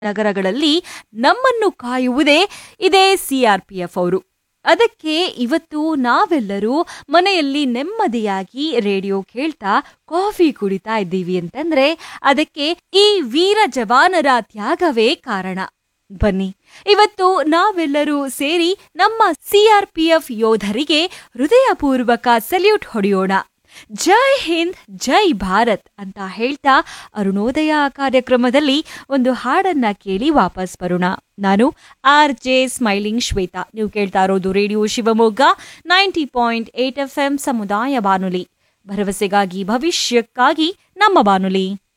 ನಗರಗಳಲ್ಲಿ ನಮ್ಮನ್ನು ಕಾಯುವುದೇ ಇದೇ ಸಿಆರ್ಪಿಎಫ್ ಅವರು ಅದಕ್ಕೆ ಇವತ್ತು ನಾವೆಲ್ಲರೂ ಮನೆಯಲ್ಲಿ ನೆಮ್ಮದಿಯಾಗಿ ರೇಡಿಯೋ ಕೇಳ್ತಾ ಕಾಫಿ ಕುಡಿತಾ ಇದ್ದೀವಿ ಅಂತಂದ್ರೆ ಅದಕ್ಕೆ ಈ ವೀರ ಜವಾನರ ತ್ಯಾಗವೇ ಕಾರಣ ಬನ್ನಿ ಇವತ್ತು ನಾವೆಲ್ಲರೂ ಸೇರಿ ನಮ್ಮ ಸಿಆರ್ಪಿಎಫ್ ಯೋಧರಿಗೆ ಹೃದಯಪೂರ್ವಕ ಸಲ್ಯೂಟ್ ಹೊಡೆಯೋಣ ಜೈ ಹಿಂದ್ ಜೈ ಭಾರತ್ ಅಂತ ಹೇಳ್ತಾ ಅರುಣೋದಯ ಕಾರ್ಯಕ್ರಮದಲ್ಲಿ ಒಂದು ಹಾಡನ್ನ ಕೇಳಿ ವಾಪಸ್ ಬರೋಣ ನಾನು ಆರ್ ಜೆ ಸ್ಮೈಲಿಂಗ್ ಶ್ವೇತಾ ನೀವು ಕೇಳ್ತಾ ಇರೋದು radio Shivamogga ninety point eight F M ಸಮುದಾಯ ಬಾನುಲಿ ಭರವಸೆಗಾಗಿ ಭವಿಷ್ಯಕ್ಕಾಗಿ ನಮ್ಮ ಬಾನುಲಿ